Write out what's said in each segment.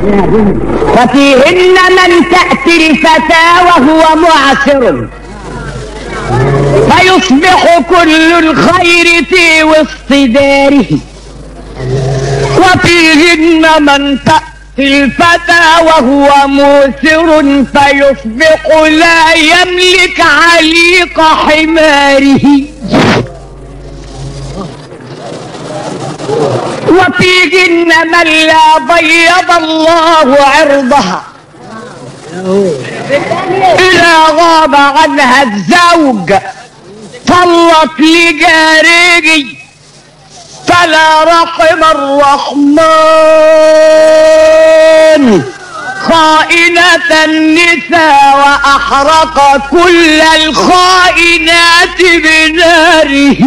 ففيهن من تأتي الفتى وهو معسر فيصبح كل الخير في وسط داره وفيهن من تأتي الفتى وهو موسر فيصبح لا يملك عليق حماره وفيهن من لا بيض الله عرضها إذا غاب عنها الزوج طلت لجاره فلا رحم الرحمن خائنة النساء وأحرق كل الخائنات بناره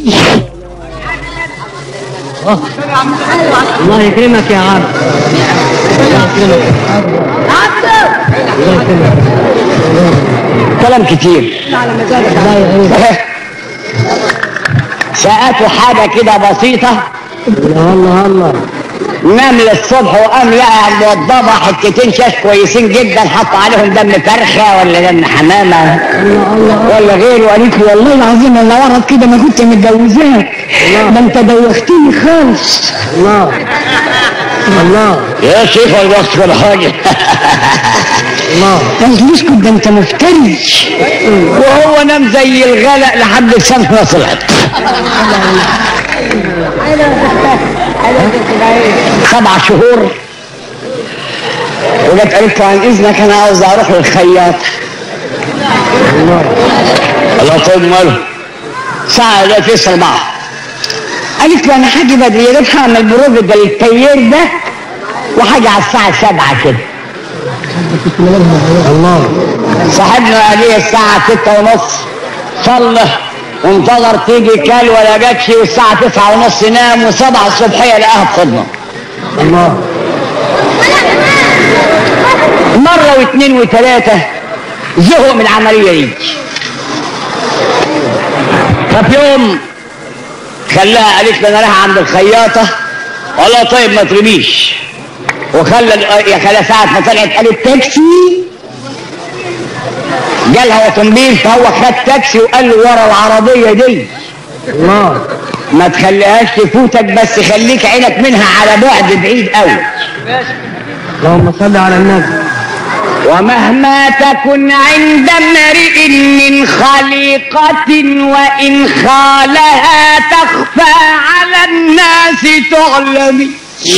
الله يكرمك يا عم كلام كتير سألته حاجة كده بسيطة الله الله الله نام للصبح وقام لقى الموضبة حتتين شاش كويسين جدا حط عليهم دم فرخة ولا دم حمامة ولا غيره قالت لي والله العظيم انا ورد كده ما كنت متجوزاك ده انت دوختني خالص الله الله يا شيخ الوقت ولا حاجة الله قالت لي اسكت ده انت مفتري وهو نام زي الغلق لحد الشمس ما طلعت سبع شهور وجت قالت له عن اذنك انا عاوز اروح للخياط الله طيب ماله ساعة دلوقتي لسه أربعة قالت له أنا هاجي بدري يا ريت هعمل بروف ده التيير ده وهاجي على الساعة سبعة كده الله صاحبنا قال لي الساعة ستة ونص صلى وانتظر تيجي كل ولا جاتش والساعة تسعة ونص نام وسبعة الصبحية لقاها بخدمة الله مرة واثنين وثلاثة زهق من العملية دي ففي يوم خلاها قالت لي انا رايحة عند الخياطة والله طيب ما ترميش وخلى يا خلى ساعة ما طلعت قالت تاكسي جالها اوتومبيل فهو خد تاكسي وقال له ورا العربية دي الله ما تخليهاش تفوتك بس خليك عينك منها على بعد بعيد قوي اللهم صل على النبي ومهما تكن عند امرئ من خليقة وإن خالها تخفى على الناس تعلمي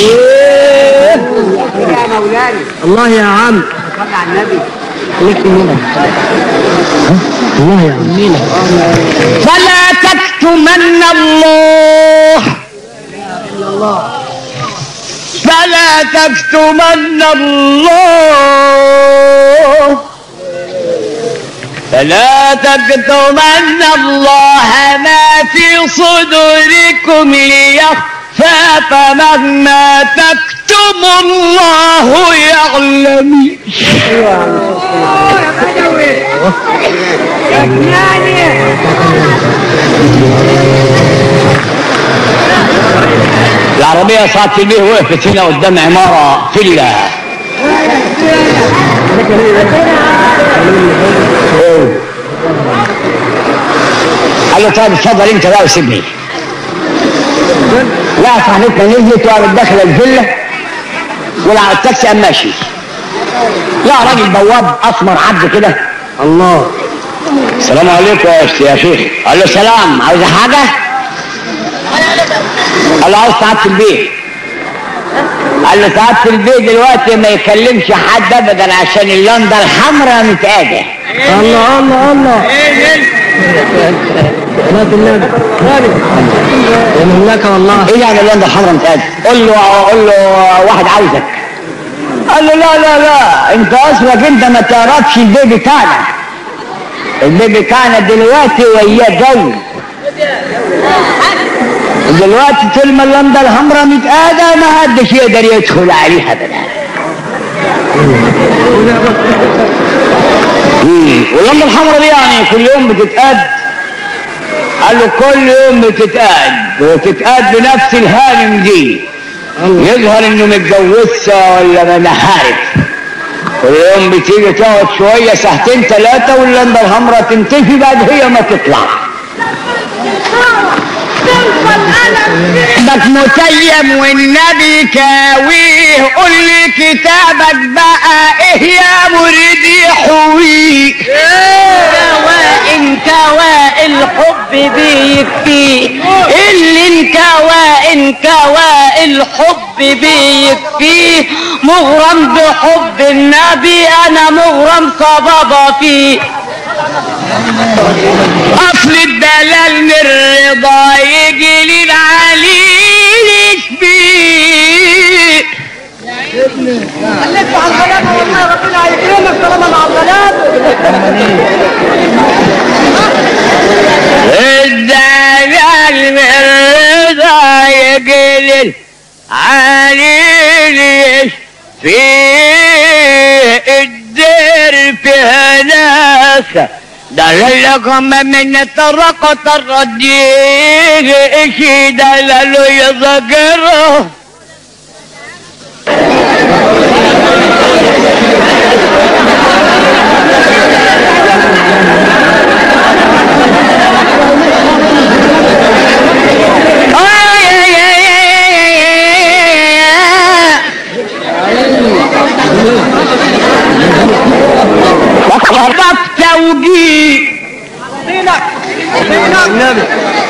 الله يا عم لك هنا الله يا عم فلا تكتمن الله فلا تكتمن الله فلا تكتمن الله ما في صدوركم ليخفى فمهما تكتم الله يعلم العربية صارت البيه وقفت هنا قدام عمارة فيلا قال له طيب اتفضل انت بقى وسيبني لا صاحبتنا نزلت وقامت داخله الفيلا ولع التاكسي قام ماشي لا راجل بواب اسمر عبد كده الله السلام عليكم يا يا شيخ قال له سلام عاوز حاجه قال له عاوز سعاده البيت قال له سعاده البيت دلوقتي ما يكلمش حد ابدا عشان اللنده الحمراء متقاده الله الله الله صلاة النبي يمنك والله ايه يعني اللنده الحمراء متقاده قول له قول له واحد عاوزك قال له لا لا لا انت اصلك انت ما تعرفش البيبي كان البيبي كان دلوقتي وياه جو دلوقتي طول ما اللمبه الحمراء متقاده ما حدش يقدر يدخل عليها ابدا مم. واللمبه الحمراء دي يعني كل يوم بتتقاد قال له كل يوم بتتقاد وتتقاد بنفس الهانم دي يظهر انه متجوزها ولا ما أنا عارف كل يوم بتيجي تقعد شويه ساعتين ثلاثه واللمبه الحمراء تنتفي بعد هي ما تطلع بك متيم والنبي كاويه قول لي كتابك بقى ايه يا مريد يحويه وإن كواء الحب بيكفي اللي انكوى انكوى الحب بيكفيه مغرم بحب النبي انا مغرم صبابة فيه اصل الدلال من الرضا يجي للعليل يشبيه خليك على الغلابة والله ربنا هيكرمك طالما مع الغلابة الدلال من الرضا يجي للعليل في الدير فيها ناس دللكم من طرقة الرديق اشي دللوا يذكره وقف توجيه النبي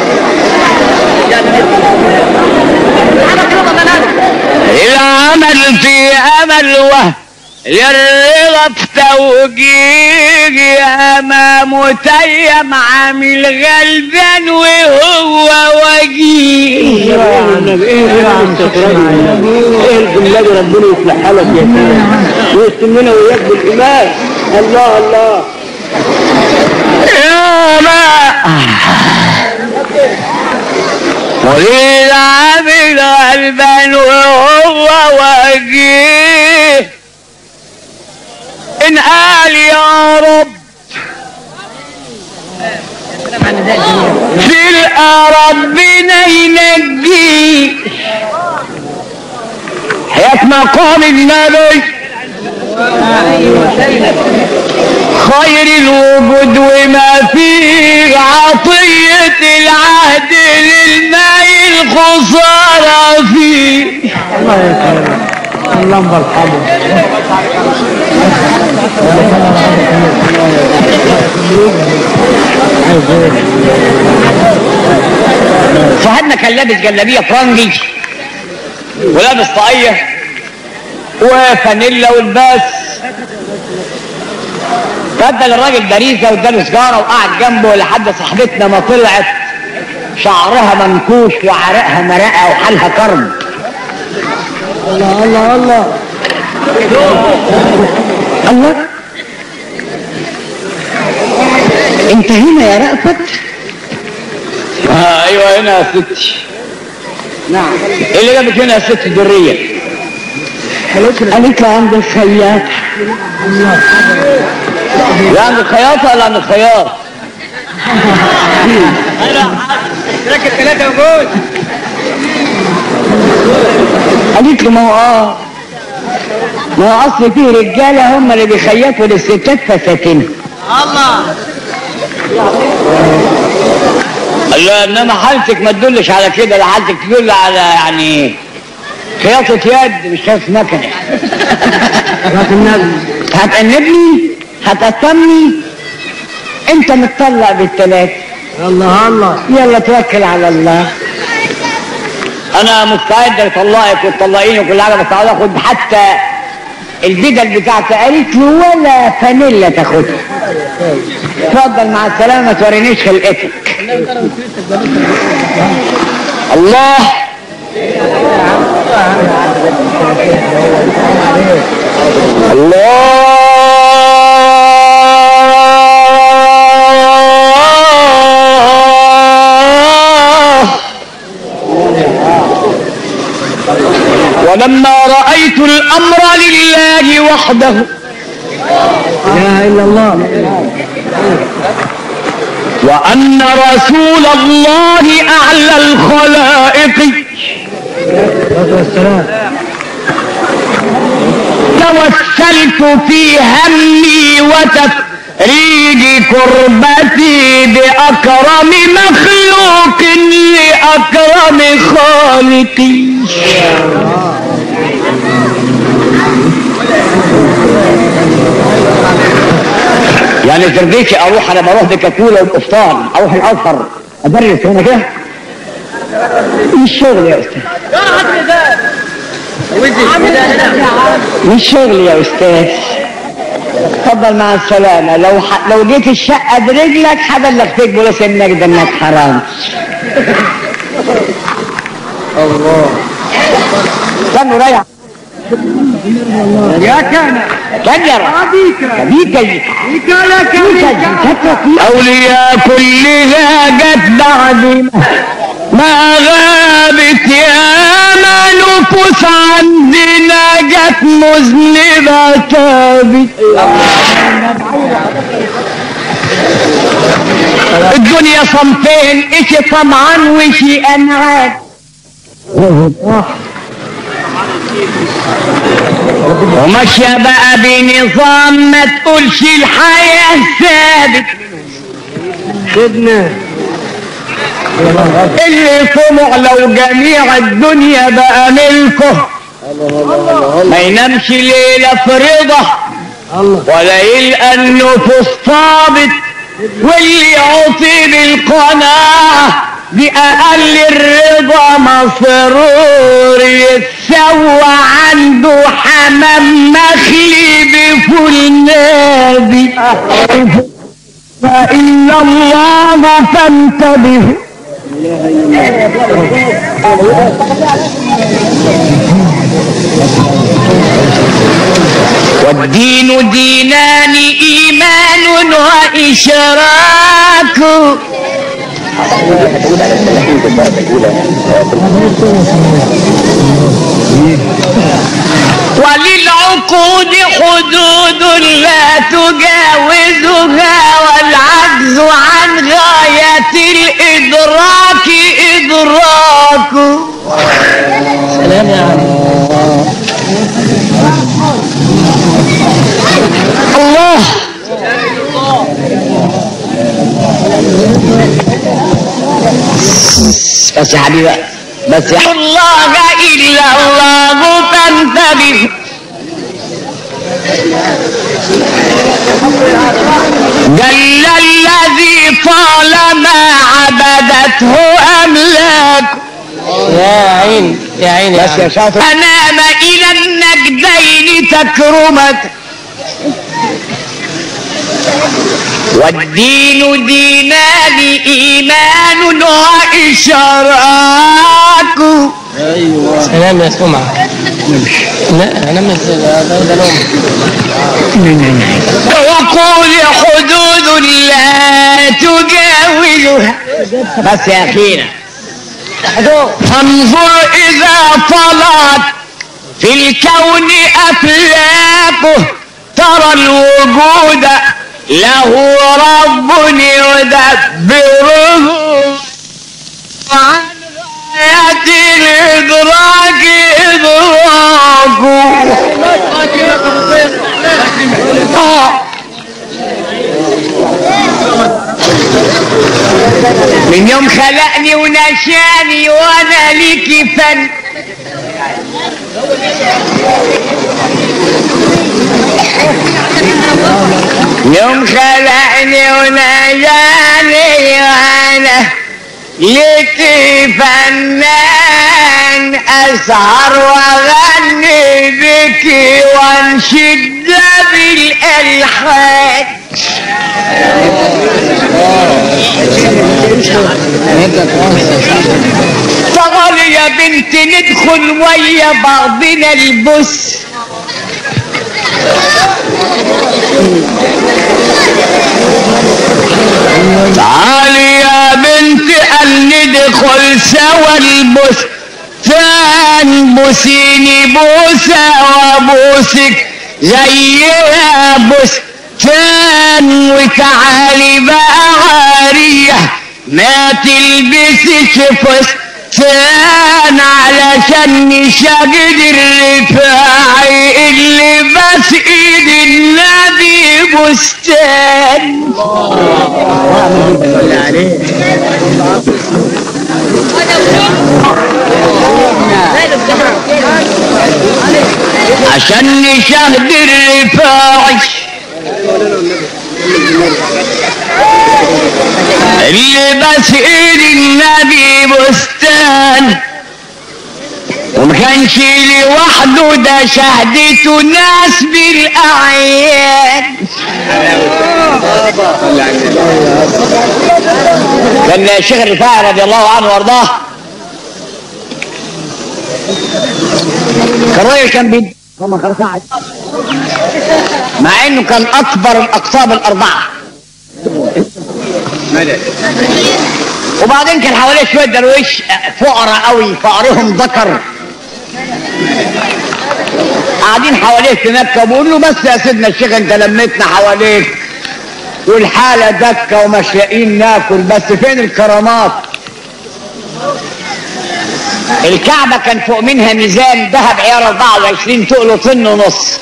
العمل في امل وهم للرضا في توجيه امام متيم عامل غلبان وهو وجيه ايه يا النبي ايه يا عم ايه الجمله دي ربنا يصلح حالك يا سيدي ويستننا وياك بالايمان الله الله يا ما مريد عامل غلبان وهو وجيه ان قال يا رب تلقى ربنا ينجيه حياة مقام النبي خير الوجود وما فيه عطية العهد للماء الخسارة فيه الله يكرمك اللهم ارحمه صاحبنا كان لابس جلابيه فرنجي ولابس طاقيه وفانيلا والباس فادى للراجل باريزه واداله سجاره وقعد جنبه لحد صاحبتنا ما طلعت شعرها منكوش وعرقها مرقه وحالها كرب الله الله الله الله انت هنا يا رأفت آه ايوه هنا يا ستي نعم ايه اللي جابك هنا يا ست الدريه قالت له عند الخياط لا عند الخياطة ولا عند الخياط ركب ثلاثة وجود قالت له ما هو اه ما هو اصل فيه رجاله هم اللي بيخيطوا للستات فساتين الله قال له انما حالتك ما تدلش على كده لا حالتك تدل على يعني خياطة يد مش خياطة مكنة صلاة النبي هتأنبني هتقطمني انت متطلق بالثلاث الله الله يلا توكل على الله انا مستعد اطلقك وتطلقيني وكل حاجه بس عاوز اخد حتى البدل بتاعتي قالت له ولا فانيلا تاخدها اتفضل مع السلامه ما تورينيش خلقتك الله الله ولما رأيت الأمر لله وحده لا اله الا الله وأن رسول الله أعلى الخلائق توسلت في همي وتفريج كربتي بأكرم مخلوق لأكرم خالقي يعني ترضيكي اروح انا بروح بكاكولا وبقفطان اروح الازهر ادرس هنا كده مش شغل يا استاذ مش شغل يا استاذ اتفضل مع السلامة لو ح... لو جيت الشقة برجلك هبلغ فيك بوليس النجدة انك حرام الله استنوا رايح يا كان كجرة أبيك كبيكة بك لك بك أولياء كلها جت بعد ما- ما غابت يا ما نفوس عندنا جت مذنبة تابت الدنيا صنفين اشي طمعان وشي انعاد وماشية بقى بنظام ما تقولش الحياة ثابت سيدنا اللي طمع لو جميع الدنيا بقى ملكه ما ينامش ليلة في رضا ولا يلقى النفوس طابت واللي يعطي بالقناعة بأقل الرضا مسرور يتسوى عنده حمام مخلي بفول نادي فإلا الله فانتبه والدين دينان إيمان وإشراك وللعقود حدود لا تجاوزها والعجز عن غاية الإدراك إدراك سلام يا عم الله بس يا حبيبي بس يا الله إلا الله فانتبه جل الذي طالما عبدته أملاك يا عين يا عين يا عم شاطر أنام إلى النجدين تكرمك والدين دينان إيمان وإشراك سلام يا سمعة لا انا مش ده ده نوم وقول حدود لا تجاوزها بس يا أخينا انظر إذا طلعت في الكون أفلاكه ترى الوجود له رب يدبره عن غاية الإدراك إدراكه آه. من يوم خلقني ونشاني وانا ليكي فن يوم خلقني ونجاني وانا ليكي فنان اسهر واغني بكي وانشد بالالحان تعالي يا بنت ندخل ويا بعضنا البس تعالي يا بنت قال ندخل سوا البستان بوسيني بوسة وابوسك زيها بستان وتعالي بقى عارية ما تلبسش فستان بستان علشان نشاهد الرفاعي اللي بس ايد النبي بستان عشان نشاهد الرفاعي اللي بس ايد النبي بستان وما كانش لوحده ده شهدته ناس بالاعيان كان الشيخ الرفاعي رضي الله عنه وارضاه كان راجل كان بيد مع انه كان اكبر الاقطاب الاربعه وبعدين كان حواليه شويه درويش فقراء قوي فقرهم ذكر قاعدين حواليه في مكه بيقول له بس يا سيدنا الشيخ انت لميتنا حواليك والحاله دكه ومش لاقيين ناكل بس فين الكرامات الكعبه كان فوق منها ميزان ذهب عيار 24 تقله طن ونص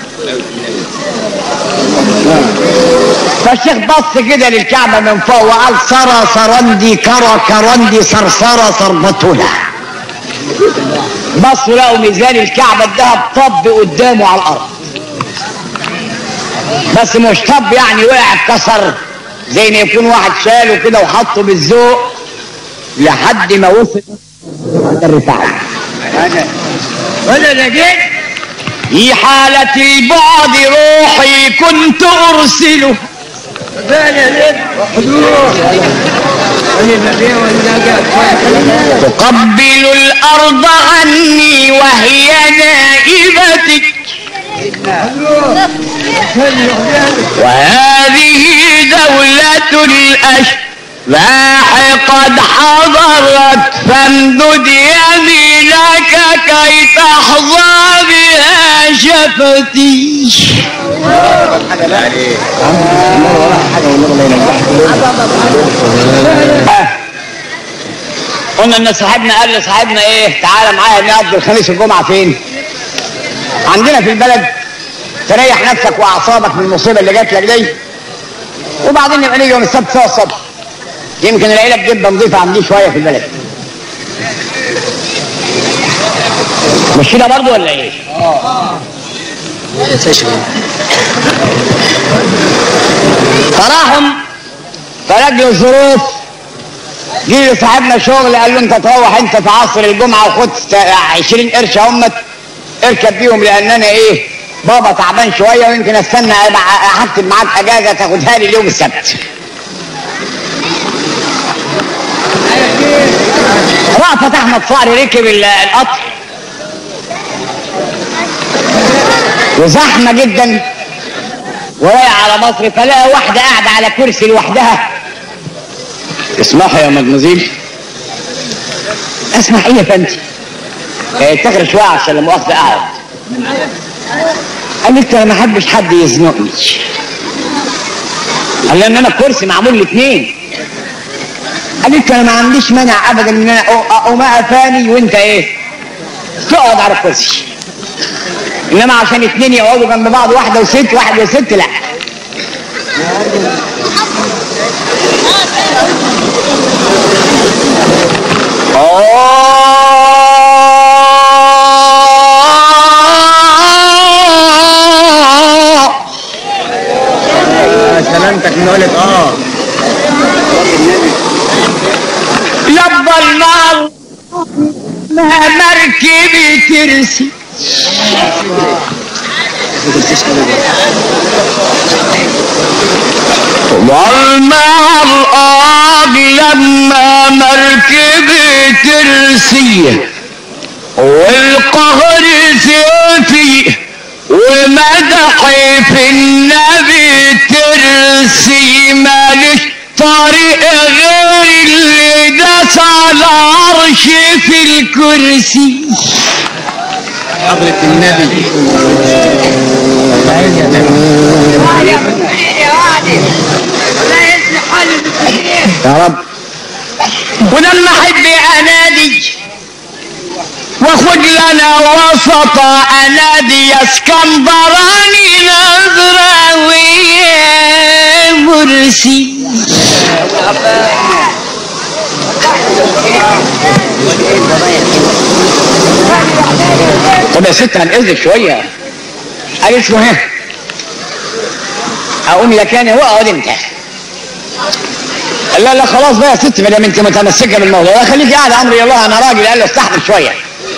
فالشيخ بص كده للكعبة من فوق وقال سرى سرندي كرى كرندي صرصرة صربتنا بصوا لقوا ميزان الكعبة الذهب طب قدامه على الأرض بس مش طب يعني وقع اتكسر زي ما يكون واحد شاله كده وحطه بالذوق لحد ما وصل عند الرفاعي ولا لقيت في حالة البعد روحي كنت أرسله تقبل الأرض عني وهي نائبتك وهذه دولة الأشباح قد حضرت فامدد يمينك كي تحظى بها شفتي قلنا ان صاحبنا قال لصاحبنا ايه تعالى معايا نقضي الخميس الجمعه فين عندنا في البلد تريح نفسك واعصابك من المصيبه اللي جات لك دي وبعدين نبقى نيجي يوم السبت سوا الصبح يمكن العيله بتبقى نظيفه عندي شويه في البلد مش كده برضه ولا ايه؟ فراحهم فلقوا الظروف جه صاحبنا شغل قال له انت تروح انت في عصر الجمعه وخد 20 قرش همت اركب بيهم لان انا ايه بابا تعبان شويه ويمكن استنى أبقى اكتب معاك اجازه تاخدها لي اليوم السبت رأفت احمد صقر ركب ال- القطر وزحمه جدا ورايح على مصر فلقى واحده قاعده على كرسي لوحدها اسمحي يا مدمزيل اسمح ايه يا فندم إيه، تغري شويه عشان لما اخذ اقعد قال لي انت انا ما احبش حد يزنقني قال لي ان انا الكرسي معمول لاثنين قال لي انت انا ما عنديش مانع ابدا ان انا أق- اقوم افاني وانت ايه تقعد على الكرسي انما عشان اتنين يقعدوا جنب بعض واحده وست واحد وست لا سلامتك من قولك اه لبى النار ما مركبي ترسي والمع الأرض لما مركبي ترسي والقهر سيفي ومدحي في النبي ترسي مالش طريق غير اللي داس على عرش في الكرسي حضرة النبي لا يصلح حالي بالتسليم ولما احب انادي خد لنا وسط انادي اسكندراني نظرة ويا مرسي طب يا ست هنقذك شوية قالت له ها اقوم لك انا واقعد انت قال لا لا خلاص بقى يا ست ما دام انت متمسكه بالموضوع ده خليك قاعد امري الله انا راجل قال له استحمل شويه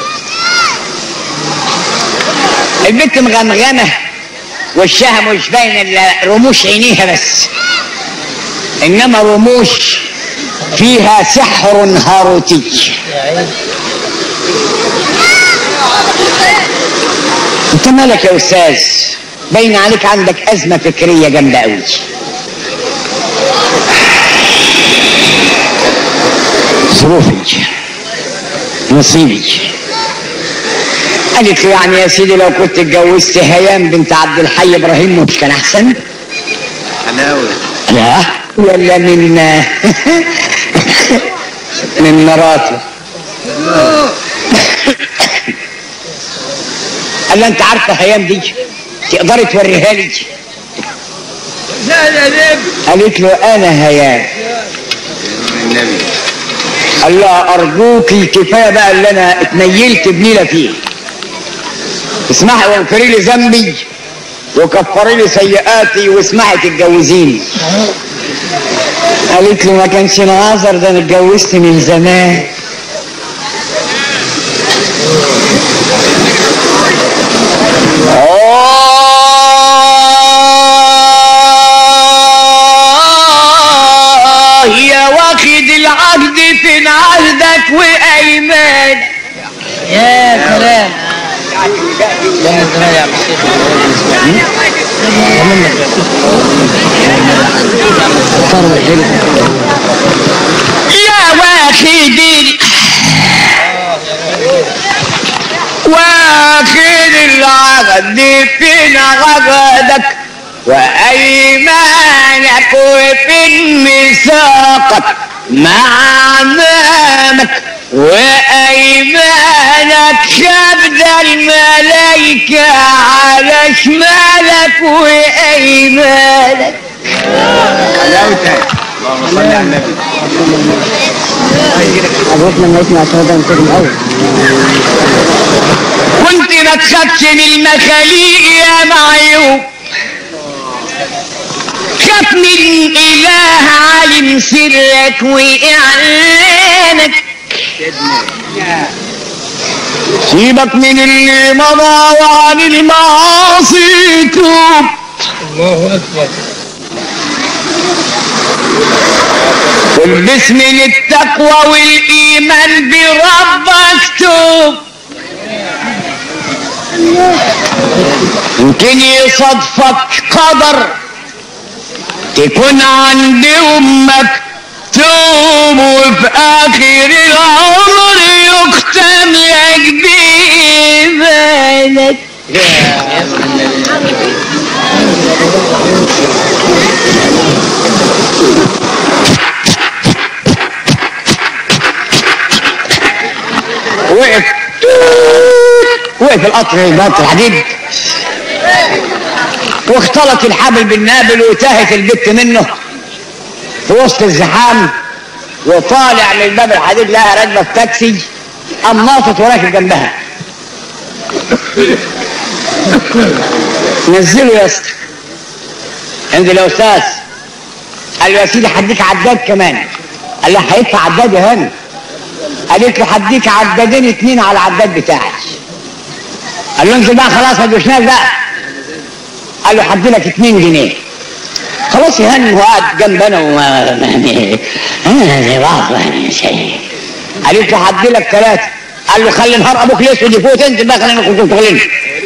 البنت مغمغمه وشها مش باين الا رموش عينيها بس انما رموش فيها سحر هاروتي انت مالك يا استاذ باين عليك عندك ازمه فكريه جامده قوي ظروفي نصيبي قالت له يعني يا سيدي لو كنت اتجوزت هيام بنت عبد الحي ابراهيم مش كان احسن؟ حلاوة لا ولا من من مراته قال لها انت عارفه هيام دي تقدري توريها لي لا لا ليه قالت له انا هيام النبي قال لها ارجوكي كفايه بقى اللي انا اتنيلت بنيله فيه اسمعي واغفري لي ذنبي وكفري لي سيئاتي واسمعي تتجوزيني قالت له ما كانش نهزر ده انا اتجوزت من زمان آه يا واخد العهد فين عهدك وايمان يا سلام يا واخد ال- واخد العهد فين عهدك وايمانك وفين ميثاقك مع امامك وايمانك شبد الملائكه على شمالك وايمانك حلاوتك اللهم صل على النبي أبوك لما يسمع الصوت ده ينتظم قوي كنت ما تخافش من المخاليق يا معيوب خاف من إله عالم سرك وإعلانك سيبك من اللي مضى وعن المعاصي توب الله اكبر والبسم للتقوى والإيمان بربك توب يمكن يصادفك قدر تكون عند أمك توب وفي آخر العمر يختم لك بإيمانك وقف وقف القطر القطر الحديد واختلط الحبل بالنابل وتاهت البت منه في وسط الزحام وطالع من باب الحديد لها راكبه في تاكسي قام ناطط وراكب جنبها نزله يا اسطى انزل يا استاذ قال له يا سيدي هديك عداد كمان قال له هيدفع عداد يا هاني قالت له هديك عدادين اتنين على العداد بتاعي قال له انزل بقى خلاص ما تدوشناش بقى قال له هدي لك اتنين جنيه خلاص يا هاني هو قاعد جنبنا وما يعني انا زي بعض يعني شيء قالت له هدي لك ثلاثه قال له خلي نهار ابوك الاسود يفوت انزل بقى خلينا نخرج شغلنا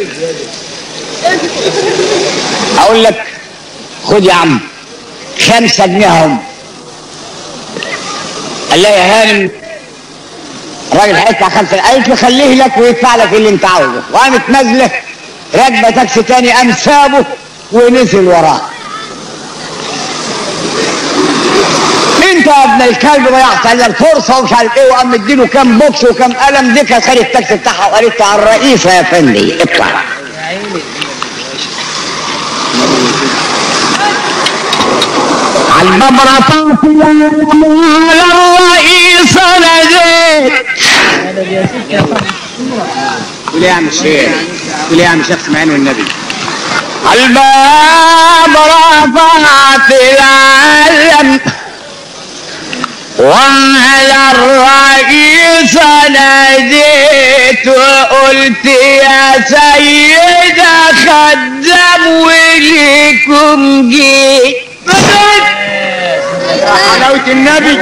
اقول لك خد يا عم خمسة جنيه هم قال لها يا هانم الراجل هيدفع خمسة قالت له خليه لك ويدفع لك اللي انت عاوزه وقامت نازله راكبه تاكسي تاني قام سابه ونزل وراه انت يا ابن الكلب ضيعت لنا الفرصه ومش عارف ايه وقام مديله كام بوكس وكام قلم دي كانت خد التاكسي بتاعها وقالت له على الرئيسه يا فندي اطلع على الباب رفعت على الرئيس ناديت قول يا عم الشيخ قول يا عم الشيخ سمعين والنبي الباب رفعت العلم وعلى الرئيس ناديت وقلت يا سيدة خدام وليكم جيت حلاوة النبي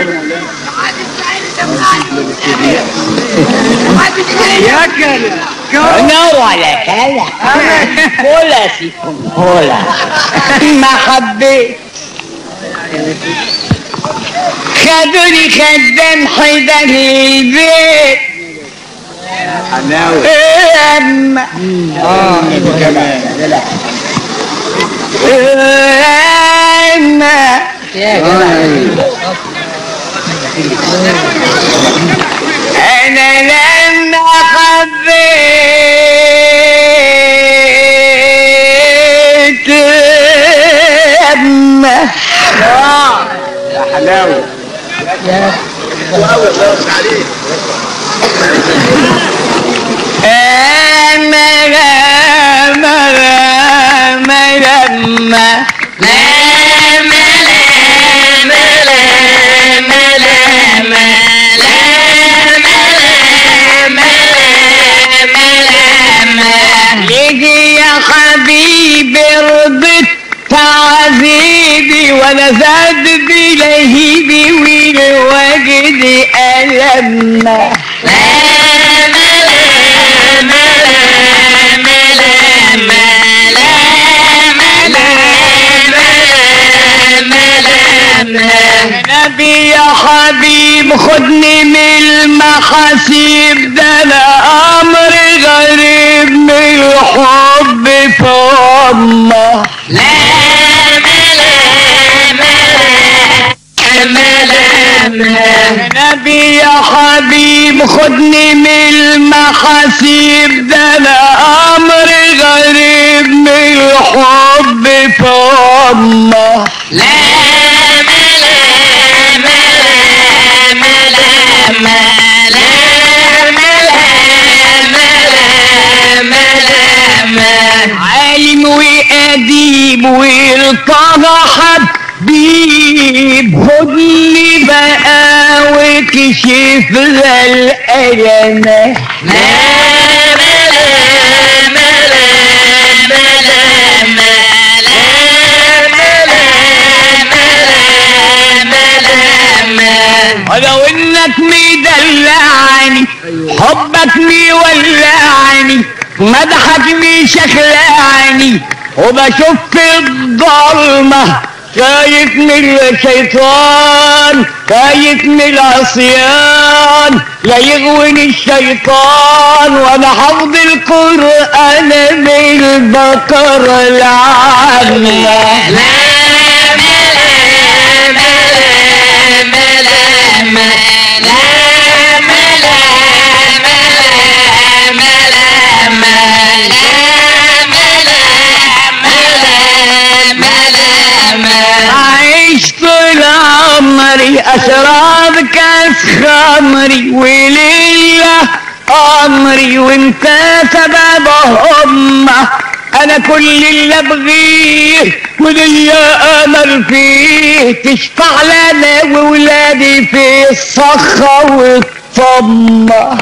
يا كلب انا ولا كلا ولا فيكم ولا ما حبيت خدوني خدام حيدر للبيت حلاوة اما كمان اما انا لما حبيت اما يا حلاوة اما لما لما لما يجي يا حبيبي رضيت تعذيبي وانا زاد بلهيبي والوجد ألم نبي يا حبيب خدني من المحاسيب ده انا امر غريب من الحب في امه نبي يا حبيب خدني من المحاسيب ده انا امر غريب من الحب في امه عالم وأديب والطه حبيب خدني بقى وكشف ذا الألم ولو انك مدلعني حبك مولعني مدحك شخلعني وبشوف في الضلمة خايف من الشيطان خايف من العصيان لا يغويني الشيطان وانا حفظ القرآن من البقرة العامة عيش طول عمري اشرب كاس خمري ولله امري وانت سببه امه انا كل اللي ابغيه وليا امل فيه تشفع لنا وولادي في الصخة والطمة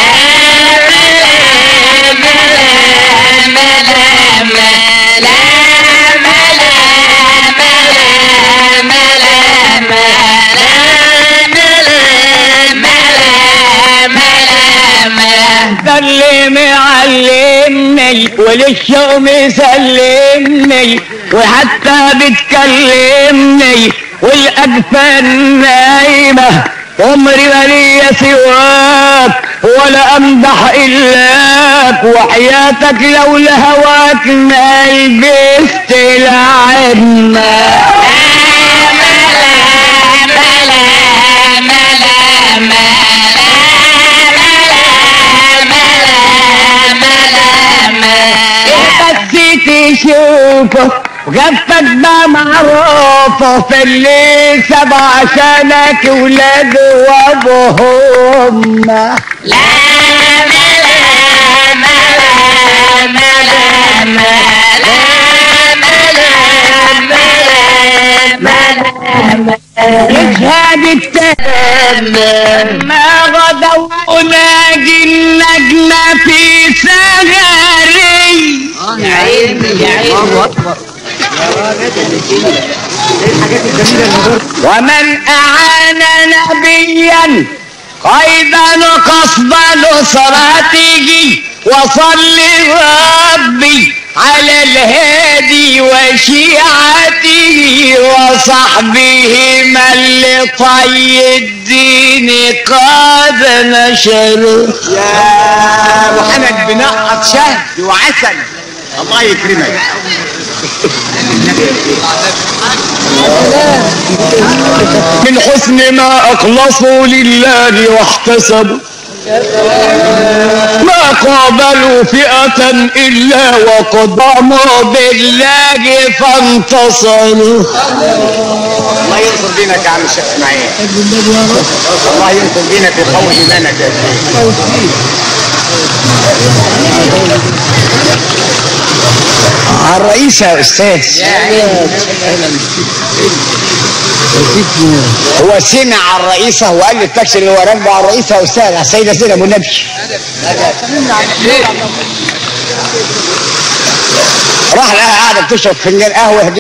ده اللي معلمني وللشوق مسلمني وحتى بتكلمني والاجفان نايمه عمري ما ليا سواك ولا امدح الاك وحياتك لولا هواك ما لبست العمه يشوفه وقفتك ده معروفه في الليل سبع عشانك ولاده وابوهم يشهد التهم ما غدوا ناجي النجمة في سهري ومن أعان نبيا قيدا قصد نصرته وصل ربي على الهادي وشيعته وصحبه من لطي الدين قد نشره يا محمد بنقط شهد وعسل الله يكرمك من حسن ما أخلصوا لله واحتسبوا ما قابلوا فئة إلا وقدموا بالله فانتصروا الله ينصر دينك يا عم الشيخ اسماعيل الله ينصر دينك ويقوي ايمانك يا شيخ على الرئيس يا أستاذ هو سمع على الرئيسة وقال لي التاكسي اللي هو راكبه على الرئيسة يا أستاذ على السيدة زينب أبو النبي راح لها قاعدة بتشرب فنجان قهوة